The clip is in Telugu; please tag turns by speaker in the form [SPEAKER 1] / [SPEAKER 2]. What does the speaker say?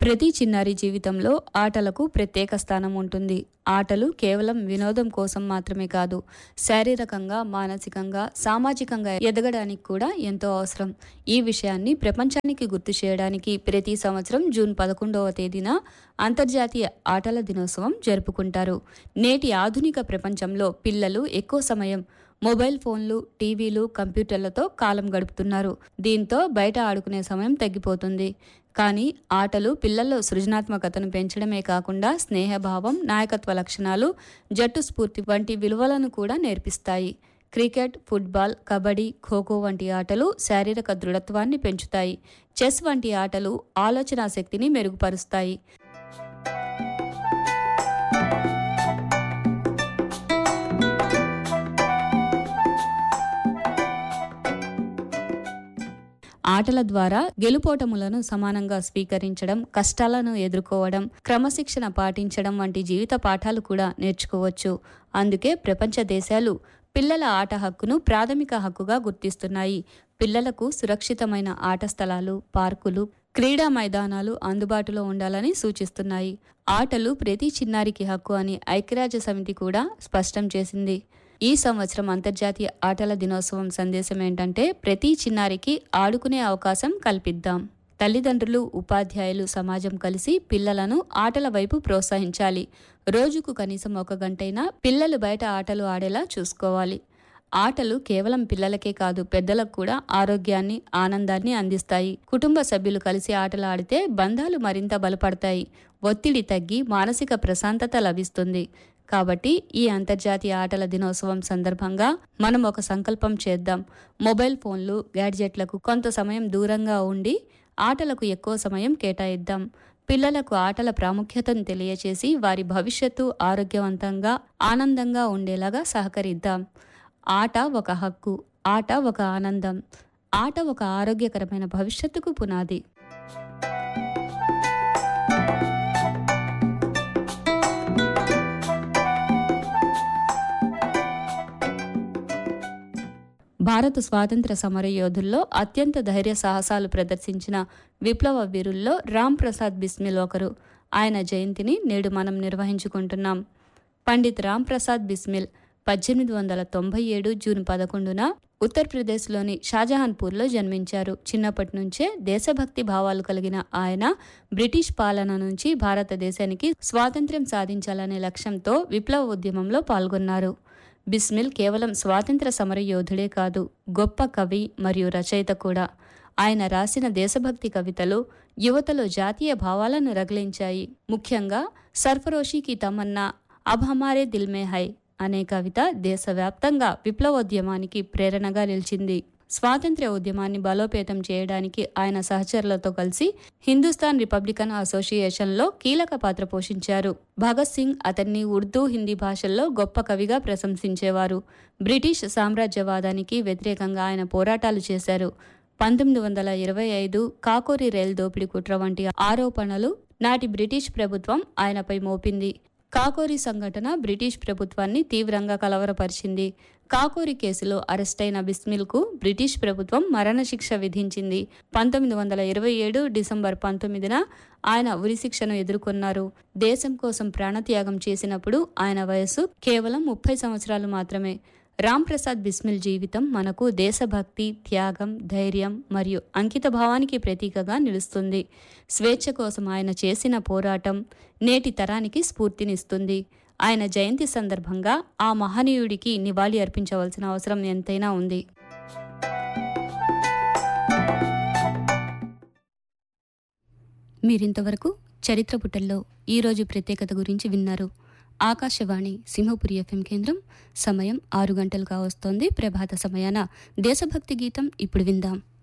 [SPEAKER 1] ప్రతి చిన్నారి జీవితంలో ఆటలకు ప్రత్యేక స్థానం ఉంటుంది ఆటలు కేవలం వినోదం కోసం మాత్రమే కాదు శారీరకంగా మానసికంగా సామాజికంగా ఎదగడానికి కూడా ఎంతో అవసరం ఈ విషయాన్ని ప్రపంచానికి గుర్తు చేయడానికి ప్రతి సంవత్సరం జూన్ పదకొండవ తేదీన అంతర్జాతీయ ఆటల దినోత్సవం జరుపుకుంటారు నేటి ఆధునిక ప్రపంచంలో పిల్లలు ఎక్కువ సమయం మొబైల్ ఫోన్లు టీవీలు కంప్యూటర్లతో కాలం గడుపుతున్నారు దీంతో బయట ఆడుకునే సమయం తగ్గిపోతుంది కానీ ఆటలు పిల్లల్లో సృజనాత్మకతను పెంచడమే కాకుండా స్నేహభావం నాయకత్వ లక్షణాలు జట్టు స్ఫూర్తి వంటి విలువలను కూడా నేర్పిస్తాయి క్రికెట్ ఫుట్బాల్ కబడ్డీ ఖోఖో వంటి ఆటలు శారీరక దృఢత్వాన్ని పెంచుతాయి చెస్ వంటి ఆటలు ఆలోచనా శక్తిని మెరుగుపరుస్తాయి ఆటల ద్వారా గెలుపోటములను సమానంగా స్వీకరించడం కష్టాలను ఎదుర్కోవడం క్రమశిక్షణ పాటించడం వంటి జీవిత పాఠాలు కూడా నేర్చుకోవచ్చు అందుకే ప్రపంచ దేశాలు పిల్లల ఆట హక్కును ప్రాథమిక హక్కుగా గుర్తిస్తున్నాయి పిల్లలకు సురక్షితమైన ఆట స్థలాలు పార్కులు క్రీడా మైదానాలు అందుబాటులో ఉండాలని సూచిస్తున్నాయి ఆటలు ప్రతి చిన్నారికి హక్కు అని ఐక్యరాజ్య సమితి కూడా స్పష్టం చేసింది ఈ సంవత్సరం అంతర్జాతీయ ఆటల దినోత్సవం సందేశం ఏంటంటే ప్రతి చిన్నారికి ఆడుకునే అవకాశం కల్పిద్దాం తల్లిదండ్రులు ఉపాధ్యాయులు సమాజం కలిసి పిల్లలను ఆటల వైపు ప్రోత్సహించాలి రోజుకు కనీసం ఒక గంటైనా పిల్లలు బయట ఆటలు ఆడేలా చూసుకోవాలి ఆటలు కేవలం పిల్లలకే కాదు పెద్దలకు కూడా ఆరోగ్యాన్ని ఆనందాన్ని అందిస్తాయి కుటుంబ సభ్యులు కలిసి ఆటలు ఆడితే బంధాలు మరింత బలపడతాయి ఒత్తిడి తగ్గి మానసిక ప్రశాంతత లభిస్తుంది కాబట్టి ఈ అంతర్జాతీయ ఆటల దినోత్సవం సందర్భంగా మనం ఒక సంకల్పం చేద్దాం మొబైల్ ఫోన్లు గ్యాడ్జెట్లకు కొంత సమయం దూరంగా ఉండి ఆటలకు ఎక్కువ సమయం కేటాయిద్దాం పిల్లలకు ఆటల ప్రాముఖ్యతను తెలియచేసి వారి భవిష్యత్తు ఆరోగ్యవంతంగా ఆనందంగా ఉండేలాగా సహకరిద్దాం ఆట ఒక హక్కు ఆట ఒక ఆనందం ఆట ఒక ఆరోగ్యకరమైన భవిష్యత్తుకు పునాది భారత స్వాతంత్ర సమర యోధుల్లో అత్యంత ధైర్య సాహసాలు ప్రదర్శించిన విప్లవ వీరుల్లో రామ్ ప్రసాద్ బిస్మిల్ ఒకరు ఆయన జయంతిని నేడు మనం నిర్వహించుకుంటున్నాం పండిత్ రామ్ ప్రసాద్ బిస్మిల్ పద్దెనిమిది వందల తొంభై ఏడు జూన్ పదకొండున ఉత్తరప్రదేశ్లోని షాజహాన్పూర్లో జన్మించారు చిన్నప్పటి నుంచే దేశభక్తి భావాలు కలిగిన ఆయన బ్రిటిష్ పాలన నుంచి భారతదేశానికి స్వాతంత్ర్యం సాధించాలనే లక్ష్యంతో విప్లవ ఉద్యమంలో పాల్గొన్నారు బిస్మిల్ కేవలం స్వాతంత్ర సమర యోధుడే కాదు గొప్ప కవి మరియు రచయిత కూడా ఆయన రాసిన దేశభక్తి కవితలు యువతలో జాతీయ భావాలను రగిలించాయి ముఖ్యంగా సర్ఫరోషి కి తమన్నా అబ్ హమారే దిల్ మే హై అనే కవిత దేశవ్యాప్తంగా విప్లవోద్యమానికి ప్రేరణగా నిలిచింది స్వాతంత్ర్య ఉద్యమాన్ని బలోపేతం చేయడానికి ఆయన సహచరులతో కలిసి హిందుస్థాన్ రిపబ్లికన్ అసోసియేషన్లో కీలక పాత్ర పోషించారు భగత్ సింగ్ అతన్ని ఉర్దూ హిందీ భాషల్లో గొప్ప కవిగా ప్రశంసించేవారు బ్రిటిష్ సామ్రాజ్యవాదానికి వ్యతిరేకంగా ఆయన పోరాటాలు చేశారు పంతొమ్మిది వందల ఇరవై ఐదు కాకోరి రైలు దోపిడీ కుట్ర వంటి ఆరోపణలు నాటి బ్రిటిష్ ప్రభుత్వం ఆయనపై మోపింది కాకోరి సంఘటన బ్రిటిష్ ప్రభుత్వాన్ని తీవ్రంగా కలవరపరిచింది కాకోరి కేసులో అరెస్టైన బిస్మిల్కు బ్రిటిష్ ప్రభుత్వం మరణశిక్ష విధించింది పంతొమ్మిది వందల ఇరవై ఏడు డిసెంబర్ పంతొమ్మిదిన ఆయన ఉరిశిక్షను ఎదుర్కొన్నారు దేశం కోసం ప్రాణత్యాగం చేసినప్పుడు ఆయన వయస్సు కేవలం ముప్పై సంవత్సరాలు మాత్రమే రామ్ ప్రసాద్ బిస్మిల్ జీవితం మనకు దేశభక్తి త్యాగం ధైర్యం మరియు అంకిత భావానికి ప్రతీకగా నిలుస్తుంది స్వేచ్ఛ కోసం ఆయన చేసిన పోరాటం నేటి తరానికి స్ఫూర్తినిస్తుంది ఆయన జయంతి సందర్భంగా ఆ మహనీయుడికి నివాళి అర్పించవలసిన అవసరం ఎంతైనా ఉంది మీరింతవరకు చరిత్ర పుటల్లో ఈరోజు ప్రత్యేకత గురించి విన్నారు ఆకాశవాణి సింహపురి ఎఫ్ఎం కేంద్రం సమయం ఆరు గంటలుగా వస్తోంది ప్రభాత సమయాన దేశభక్తి గీతం ఇప్పుడు విందాం